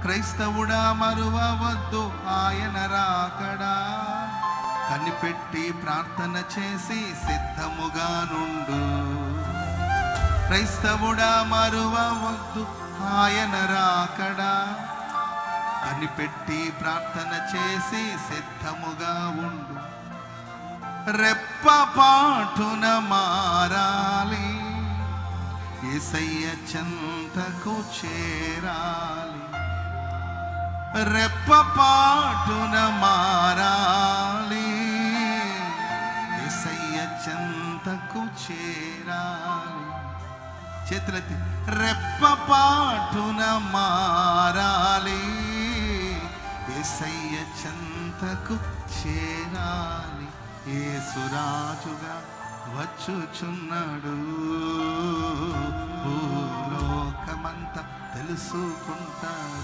క్రైస్తవుడా మరువవద్దు ఆయన రాకడా కనిపెట్టి ప్రార్థన చేసి సిద్ధముగా నుండు క్రైస్తవుడా మరువవద్దు ఆయన రాకడా కనిపెట్టి ప్రార్థన చేసి సిద్ధముగా ఉండు రెప్పపాటున మారాలి ఏసయ్య చెంతకు చేరాలి రెప్పపాటున మారాలి ఏసయ్య చెంతకు చేరాలి చేతులెత్తి రెప్పపాటున మారాలి ఏసయ్య చెంతకు చేరాలి ఏసురాజుగా వచ్చుచున్నాడు భూలోకమంతా తెలుసుకుంటారు